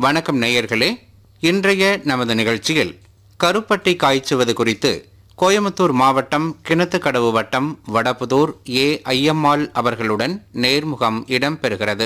வணக்கம் நேயர்களே இன்றைய நமது நிகழ்ச்சியில் கருப்பட்டை காய்ச்சுவது குறித்து கோயமுத்தூர் மாவட்டம் கிணத்துக்கடவு வட்டம் வடபுதூர் ஏ ஐயம்மாள் அவர்களுடன் நேர்முகம் இடம்பெறுகிறது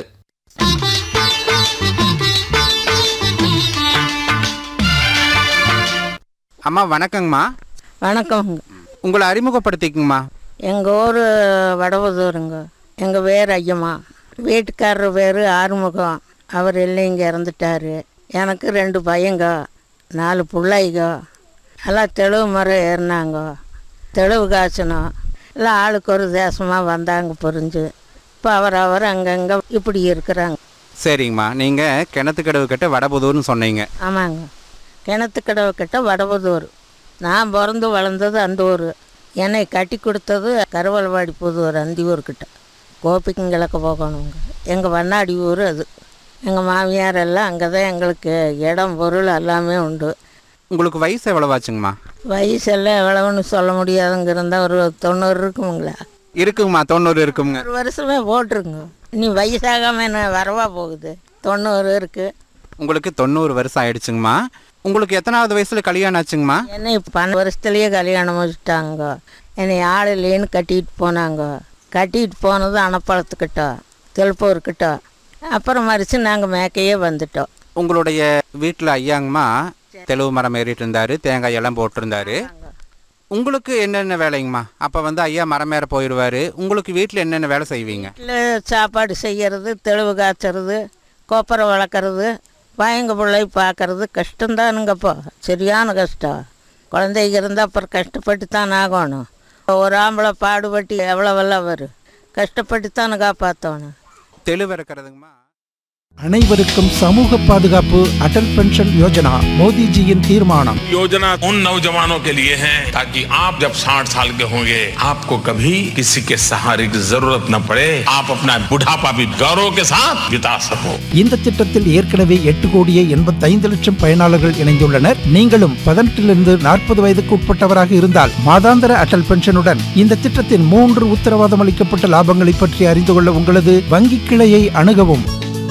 அம்மா வணக்கங்கம்மா வணக்கம் உங்களை அறிமுகப்படுத்திக்குங்கம்மா எங்கள் ஊர் வடவதூருங்க எங்கள் பேர் ஐயம்மா வீட்டுக்காரர் பேர் ஆறுமுகம் அவர் இல்லைங்க இறந்துட்டார் எனக்கு ரெண்டு பையங்க நாலு பிள்ளைங்க எல்லாம் தெளிவு மரம் ஏறினாங்க தெளிவு காய்ச்சணும் எல்லாம் ஆளுக்கு ஒரு தேசமாக வந்தாங்க புரிஞ்சு இப்போ அவர் அவர் அங்கங்கே இப்படி இருக்கிறாங்க சரிங்கம்மா நீங்கள் கிணத்துக்கடவு கிட்ட வடபுதூர்னு சொன்னீங்க ஆமாங்க கிணத்துக்கடவு கிட்ட வடபுதூர் நான் பிறந்து வளர்ந்தது அந்த ஊர் என்னை கட்டி கொடுத்தது கருவல்வாடி புதூர் அந்த ஊர்கிட்ட கோபிக்கும் கிழக்க போகணுங்க எங்கள் வண்ணாடி ஊர் அது எங்கள் மாமியார் எல்லாம் அங்கே தான் எங்களுக்கு இடம் பொருள் எல்லாமே உண்டு உங்களுக்கு வயசு எவ்வளவாச்சுங்கம்மா வயசெல்லாம் எவ்வளவுன்னு சொல்ல முடியாதுங்க இருந்தால் ஒரு தொண்ணூறு இருக்குங்களா இருக்குங்கம்மா தொண்ணூறு இருக்குங்க ஒரு வருஷமே போட்டுருங்க நீ வயசாகாமல் என்ன வரவா போகுது தொண்ணூறு இருக்குது உங்களுக்கு தொண்ணூறு வருஷம் ஆயிடுச்சுங்கம்மா உங்களுக்கு எத்தனாவது வயசுல கல்யாணம் ஆச்சுங்கம்மா என்னை பன்னெண்டு வருஷத்துலேயே கல்யாணம் முடிச்சிட்டாங்க என்னை ஆள் இல்லைன்னு கட்டிட்டு போனாங்க கட்டிட்டு போனது அணப்பாளத்துக்கிட்ட திருப்பூர்கிட்ட அப்புறம் மறித்து நாங்கள் மேக்கையே வந்துட்டோம் உங்களுடைய வீட்டில் ஐயாங்கம்மா தெளிவு மரம் ஏறிட்டு இருந்தாரு தேங்காய் எல்லாம் போட்டிருந்தாரு உங்களுக்கு என்னென்ன வேலைங்கம்மா அப்போ வந்து ஐயா மரம் ஏற போயிடுவாரு உங்களுக்கு வீட்டில் என்னென்ன வேலை செய்வீங்க வீட்டில் சாப்பாடு செய்கிறது தெளிவு காய்ச்சறது கொப்பரை வளர்க்குறது பயங்க பிள்ளை பார்க்கறது கஷ்டம்தானுங்கப்போ சரியான கஷ்டம் குழந்தைங்க இருந்தால் அப்புறம் கஷ்டப்பட்டு தான் ஆகணும் ஒரு ஆம்பளை பாடுபட்டு எவ்வளோவெல்லாம் வரும் கஷ்டப்பட்டு தானே காப்பாற்றணும் தெளிவு இருக்கிறதுங்கம்மா அனைவருக்கும் சமூக பாதுகாப்பு அடல் பென்ஷன் யோஜனா மோடிஜியின் தீர்மானம் योजना उन नौजवानों के लिए है ताकि आप जब 60 साल के होंगे आपको कभी किसी के सहारे की जरूरत न पड़े आप अपना बुढ़ापा भी गौरव के साथ बिता सको இந்த திட்டத்தில் ஏற்கனவே எட்டு கோடியே எண்பத்தைந்து லட்சம் பயனாளர்கள் இணைந்துள்ளனர் நீங்களும் பதினெட்டிலிருந்து நாற்பது வயதுக்கு உட்பட்டவராக இருந்தால் மாதாந்திர அடல் பென்ஷனுடன் இந்த திட்டத்தின் மூன்று உத்தரவாதம் அளிக்கப்பட்ட லாபங்களை பற்றி அறிந்து கொள்ள உங்களது வங்கி கிளையை அணுகவும்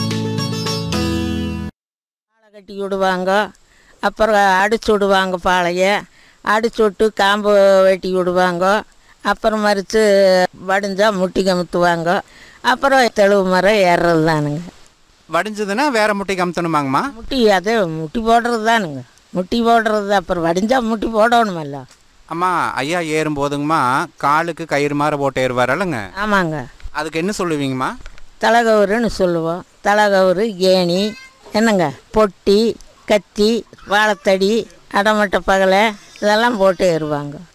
பாலை கட்டி விடுவாங்க அப்புறம் அடிச்சு விடுவாங்க பாளைய அடிச்சு விட்டு காம்பு வெட்டி விடுவாங்க அப்புறம் மறித்து வடிஞ்சா முட்டி கமுத்துவாங்க அப்புறம் தெளிவு மரம் ஏறுறது தானுங்க வடிஞ்சதுன்னா வேற முட்டை கமுத்தணுமாங்கம்மா முட்டி அதே முட்டி போடுறது தானுங்க முட்டி போடுறது அப்புறம் வடிஞ்சா முட்டி போடணுமல்ல அம்மா ஐயா ஏறும் போதுங்கம்மா காலுக்கு கயிறு மாற போட்டு ஏறுவாரல்லங்க ஆமாங்க அதுக்கு என்ன சொல்லுவீங்கம்மா தலைகவுருன்னு சொல்லுவோம் தலைகவுரு ஏணி என்னங்க பொட்டி கத்தி வாழைத்தடி அடமட்ட பகலை இதெல்லாம் போட்டு ஏறுவாங்க